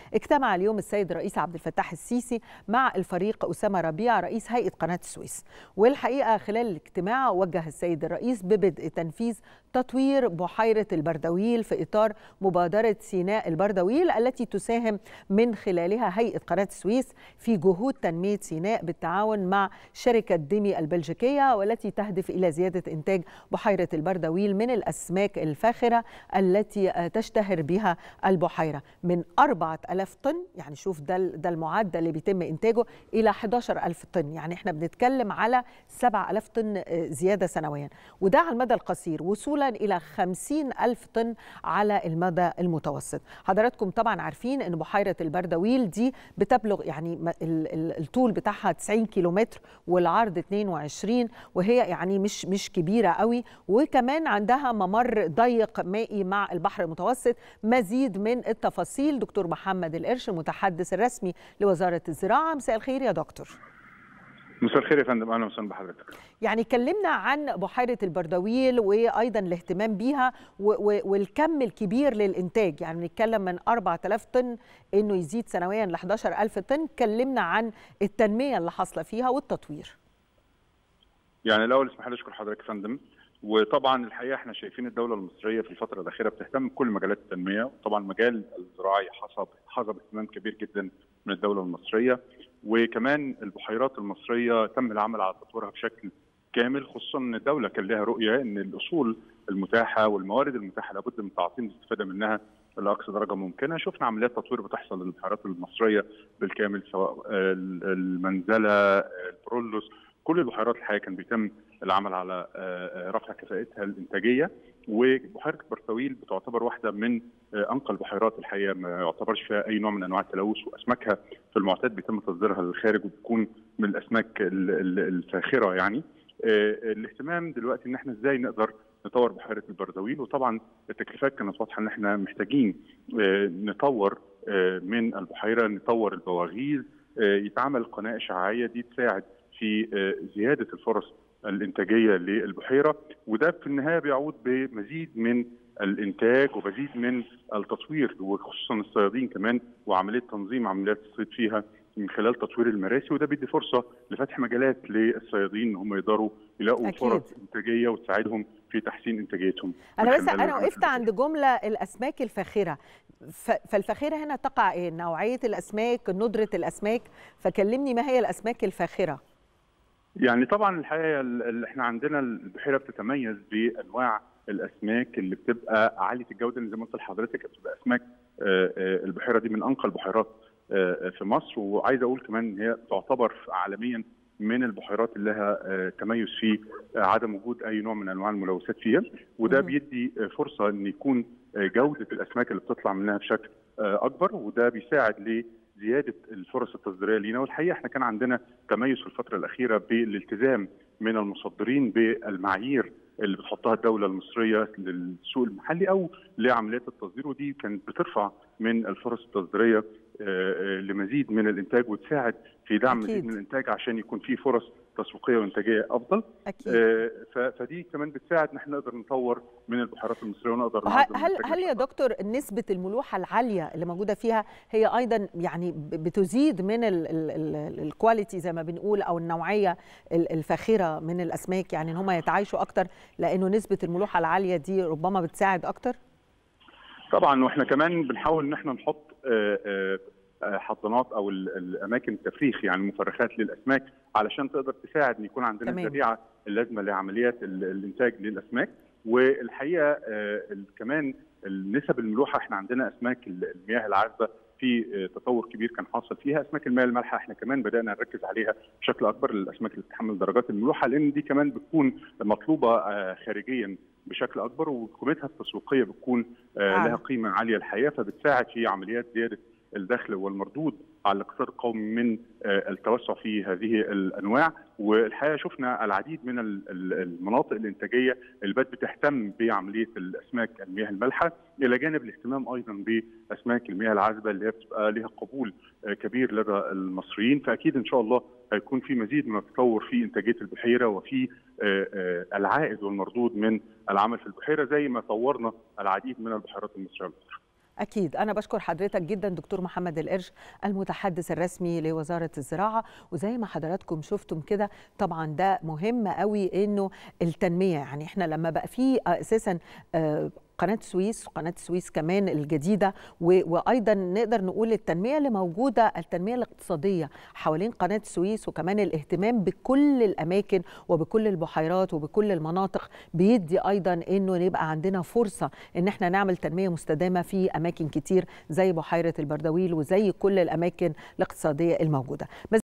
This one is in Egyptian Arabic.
اجتمع اليوم السيد الرئيس عبد الفتاح السيسي مع الفريق أسامة ربيع رئيس هيئة قناة السويس والحقيقة خلال الاجتماع وجه السيد الرئيس ببدء تنفيذ تطوير بحيرة البردويل في إطار مبادرة سيناء البردويل التي تساهم من خلالها هيئة قناة السويس في جهود تنمية سيناء بالتعاون مع شركة ديمي البلجيكية والتي تهدف إلى زيادة إنتاج بحيرة البردويل من الأسماك الفاخرة التي تشتهر بها البحيرة من 4000 طن يعني شوف ده ده المعدل اللي بيتم إنتاجه إلى 11000 طن يعني احنا بنتكلم على 7000 طن زيادة سنويا وده على المدى القصير وصولا إلى 50 ألف طن على المدى المتوسط حضراتكم طبعا عارفين أن بحيرة البردويل دي بتبلغ يعني الطول بتاعها 90 كيلومتر والعرض 22 وهي يعني مش مش كبيرة قوي وكمان عندها ممر ضيق مائي مع البحر المتوسط مزيد من التفاصيل دكتور محمد القرش المتحدث الرسمي لوزارة الزراعة مساء الخير يا دكتور مساء الخير يا فندم اهلا وسهلا بحضرتك يعني كلمنا عن بحيره البردويل وايضا الاهتمام بيها والكم الكبير للانتاج يعني بنتكلم من 4000 طن انه يزيد سنويا ل 11000 طن كلمنا عن التنميه اللي حاصله فيها والتطوير يعني الاول اسمح لي اشكر حضرتك يا فندم وطبعا الحقيقه احنا شايفين الدوله المصريه في الفتره الاخيره بتهتم بكل مجالات التنميه وطبعا مجال الزراعي حصل حظى باهتمام كبير جدا من الدوله المصريه وكمان البحيرات المصريه تم العمل على تطويرها بشكل كامل خصوصا ان الدوله كان لها رؤيه ان الاصول المتاحه والموارد المتاحه لابد من تعظيم الاستفاده منها لاقصى درجه ممكنه، شفنا عمليات تطوير بتحصل للبحيرات المصريه بالكامل سواء المنزله، البرولوس، كل البحيرات الحقيقه كان بيتم العمل على رفع كفاءتها الانتاجيه وبحيره برتويل بتعتبر واحده من انقى البحيرات الحقيقه ما يعتبرش فيها اي نوع من انواع التلوث واسماكها في المعتاد بيتم تصديرها للخارج وبتكون من الاسماك الفاخره يعني الاهتمام دلوقتي ان احنا ازاي نقدر نطور بحيره البردويل وطبعا التكليفات كانت واضحه ان احنا محتاجين نطور من البحيره نطور البواغيز يتعمل قناه اشعاعيه دي تساعد في زياده الفرص الانتاجيه للبحيره وده في النهايه بيعود بمزيد من الانتاج ومزيد من التطوير وخصوصا الصيادين كمان وعمليه تنظيم عمليات الصيد فيها من خلال تطوير المراسي وده بيدي فرصه لفتح مجالات للصيادين ان هم يقدروا يلاقوا أكيد. فرص انتاجيه وتساعدهم في تحسين انتاجيتهم انا بس انا وقفت عند جمله الاسماك الفاخره فالفاخره هنا تقع ايه نوعيه الاسماك ندره الاسماك فكلمني ما هي الاسماك الفاخره يعني طبعا الحقيقه اللي احنا عندنا البحيره بتتميز بانواع الاسماك اللي بتبقى عاليه الجوده اللي زي ما قلت لحضرتك بتبقى اسماك البحيره دي من انقى البحيرات في مصر وعايز اقول كمان ان هي تعتبر عالميا من البحيرات اللي لها تميز في عدم وجود اي نوع من انواع الملوثات فيها وده بيدي فرصه ان يكون جوده الاسماك اللي بتطلع منها بشكل اكبر وده بيساعد زياده الفرص التصديريه لينا والحقيقه احنا كان عندنا تميز في الفتره الاخيره بالالتزام من المصدرين بالمعايير اللي بتحطها الدوله المصريه للسوق المحلي او لعمليات التصدير ودي كانت بترفع من الفرص التصديريه لمزيد من الانتاج وتساعد في دعم أكيد. مزيد من الانتاج عشان يكون في فرص تسويقيه وانتاجيه افضل أكيد. فدي كمان بتساعد ان احنا نقدر نطور من البحيرات المصريه ونقدر هل هل, هل يا دكتور نسبه الملوحه العاليه اللي موجوده فيها هي ايضا يعني بتزيد من الكواليتي زي ما بنقول او النوعيه الفاخره من الاسماك يعني ان هم يتعايشوا اكتر لانه نسبه الملوحه العاليه دي ربما بتساعد اكتر طبعا واحنا كمان بنحاول ان احنا نحط حضانات او الاماكن التفريخ يعني مفرخات للاسماك علشان تقدر تساعد ان يكون عندنا الذريعه اللازمه لعمليات الانتاج للاسماك والحقيقه كمان النسب الملوحه احنا عندنا اسماك المياه العذبه في تطور كبير كان حاصل فيها اسماك المياه المالحه احنا كمان بدانا نركز عليها بشكل اكبر للاسماك اللي بتتحمل درجات الملوحه لان دي كمان بتكون مطلوبه خارجيا بشكل اكبر وقيمتها التسويقيه بتكون لها قيمه عاليه الحقيقه فبتساعد في عمليات زياده الدخل والمردود على الاقتصاد القومي من التوسع في هذه الانواع والحقيقه شفنا العديد من المناطق الانتاجيه اللي بقت بتهتم بعمليه الاسماك المياه المالحه الى جانب الاهتمام ايضا باسماك المياه العذبه اللي هي بتبقى لها قبول كبير لدى المصريين فاكيد ان شاء الله هيكون في مزيد من التطور في انتاجيه البحيره وفي العائد والمردود من العمل في البحيره زي ما طورنا العديد من البحيرات المصريه الاخرى. أكيد أنا بشكر حضرتك جدا دكتور محمد القرش المتحدث الرسمي لوزارة الزراعة وزي ما حضراتكم شفتم كده طبعا ده مهم قوي إنه التنمية يعني إحنا لما بقى في أساسا قناة السويس وقناة السويس كمان الجديدة وأيضا نقدر نقول التنمية اللي موجودة التنمية الاقتصادية حوالين قناة السويس وكمان الاهتمام بكل الأماكن وبكل البحيرات وبكل المناطق بيدي أيضا إنه يبقى عندنا فرصة إن احنا نعمل تنمية مستدامة في أماكن كتير زي بحيرة البردويل وزي كل الأماكن الاقتصادية الموجودة